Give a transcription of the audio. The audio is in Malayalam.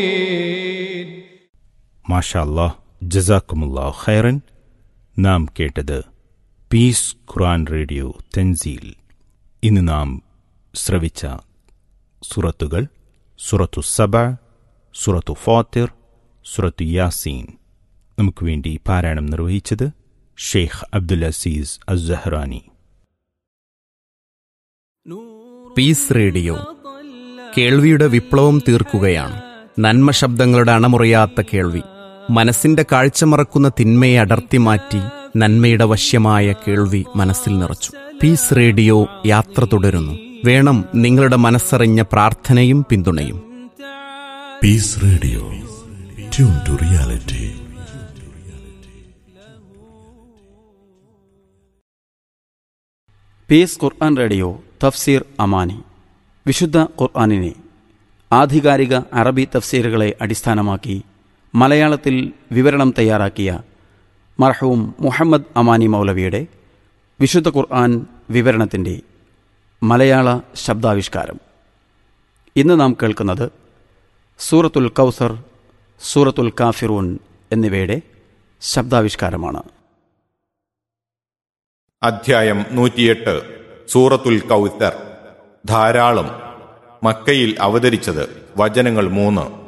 മാഷാ അല്ലാഹ് ജസാക്കുമുല്ലാ ഖൈറൻ നാം കേട്ടത് പീസ് ഖുറാൻ റേഡിയോ തെൻസീൽ ഇന്ന് നാം ശ്രവിച്ച സുറത്തുകൾ സുറത്തു സബ സുറത്തു ഫാത്തിർ സുറത്തു യാസീൻ നമുക്ക് വേണ്ടി പാരായണം നിർവഹിച്ചത് Sheikh Abdul Aziz Azzahrani peace radio കേൾവിയുടെ വിപ്ലവം തീർക്കുകയാണ് നന്മ ശബ്ദങ്ങളുടെ അണമുറിയാത്ത കേൾവി മനസ്സിന്റെ കാഴ്ച മറക്കുന്ന തിന്മയെ അടർത്തി മാറ്റി നന്മയുടെ വശ്യമായ കേൾവി മനസ്സിൽ നിറച്ചു പീസ് റേഡിയോ യാത്ര തുടരുന്നു വേണം നിങ്ങളുടെ മനസ്സറിഞ്ഞ പ്രാർത്ഥനയും പിന്തുണയും Peace Radio. Tune to reality. Peace Quran radio തഫ്സീർ അമാനി വിശുദ്ധ ഖുർആനിനെ ആധികാരിക അറബി തഫ്സീറുകളെ അടിസ്ഥാനമാക്കി മലയാളത്തിൽ വിവരണം തയ്യാറാക്കിയ മർഹൂം മുഹമ്മദ് അമാനി മൗലവിയുടെ വിശുദ്ധ ഖുർആൻ വിവരണത്തിൻ്റെ മലയാള ശബ്ദാവിഷ്കാരം ഇന്ന് നാം കേൾക്കുന്നത് സൂറത്തുൽ കൗസർ സൂറത്തുൽ കാഫിറൂൻ എന്നിവയുടെ ശബ്ദാവിഷ്കാരമാണ് അധ്യായം നൂറ്റിയെട്ട് സൂറത്തുൽ കൗത്തർ ധാരാളം മക്കയിൽ അവതരിച്ചത് വചനങ്ങൾ മൂന്ന്